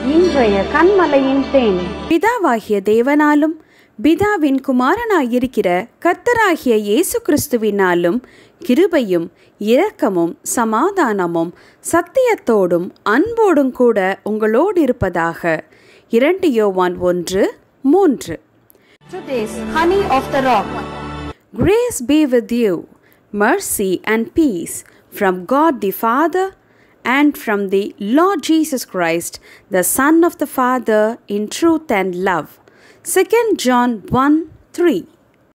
இன்றைய கண்மலையின் தேன் பிதாவாகிய தேவனாலும் பிதாவின் குமாரனாயிருக்கிற கர்த்தராகிய இயேசு கிறிஸ்துவினாலும் கிருபையும் இரக்கமும் சமாதானமும் சத்தியத்தோடும் அன்போடும் கூட உங்களோடு இருப்பதாக இரண்டு யோவான் ஒன்று மூன்று Today's honey of the rock. Grace be with you, mercy and peace from God the Father and from the Lord Jesus Christ, the Son of the Father, in truth and love. 2 John 1 3.